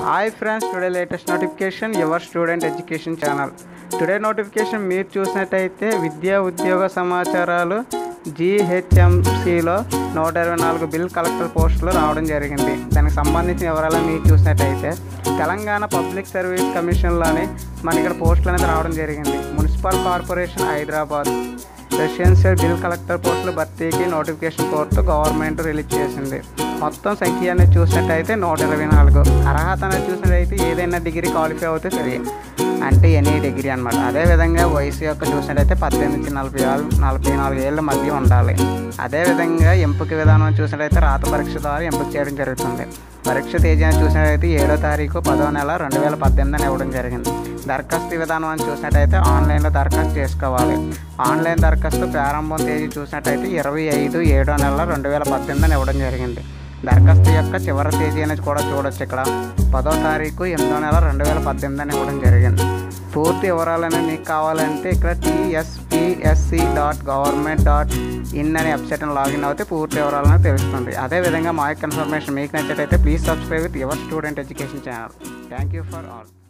hi friends today latest notification your student education channel today notification మీరు చూసినట్టయితే విద్యా ఉద్యోగ సమాచారాలు జీహెచ్ఎంసీలో నూట ఇరవై నాలుగు బిల్ కలెక్టర్ పోస్టులు రావడం జరిగింది దానికి సంబంధించిన వివరాలు మీరు చూసినట్టయితే తెలంగాణ పబ్లిక్ సర్వీస్ కమిషన్లోని మన ఇక్కడ పోస్టులు అనేది రావడం జరిగింది municipal corporation Hyderabad residential bill collector పోస్టుల భర్తీకి నోటిఫికేషన్ కోర్టు గవర్నమెంట్ రిలీజ్ చేసింది మొత్తం సంఖ్య అనేది చూసినట్టయితే నూట ఇరవై నాలుగు అర్హత అనేది చూసినట్టయితే ఏదైనా డిగ్రీ క్వాలిఫై అవుతే సరే అంటే ఎనీ డిగ్రీ అనమాట అదేవిధంగా వయసు యొక్క చూసినట్టయితే పద్దెనిమిది నుంచి నలభై ఆరు నలభై నాలుగు ఏళ్ళ మధ్య ఉండాలి అదేవిధంగా ఎంపిక విధానం చూసినట్టయితే రాత పరీక్ష ద్వారా ఎంపిక చేయడం జరుగుతుంది పరీక్ష తేదీ అని చూసినట్టయితే ఏడో తారీఖు పదో నెల రెండు వేల పద్దెనిమిది అని ఇవ్వడం జరిగింది దరఖాస్తు విధానం అని చూసినట్టయితే ఆన్లైన్లో దరఖాస్తు చేసుకోవాలి ఆన్లైన్ దరఖాస్తు ప్రారంభం తేదీ చూసినట్టయితే ఇరవై ఐదు ఏడో నెల రెండు వేల పద్దెనిమిది అని ఇవ్వడం జరిగింది దరఖాస్తు యొక్క చివరి తేదీ అనేది కూడా చూడొచ్చు ఇక్కడ పదో తారీఖు ఎనిమిదో నెల రెండు వేల పద్దెనిమిది అని ఇవ్వడం జరిగింది పూర్తి వివరాలు మీకు కావాలంటే ఇక్కడ TSPSC dot government dot in అనే వెబ్సైట్ని లాగిన్ అవుతే పూర్తి వివరాలను తెలుస్తుంది అదేవిధంగా మా యొక్క ఇన్ఫర్మేషన్ మీకు నచ్చినట్టయితే please subscribe with your student education channel thank you for all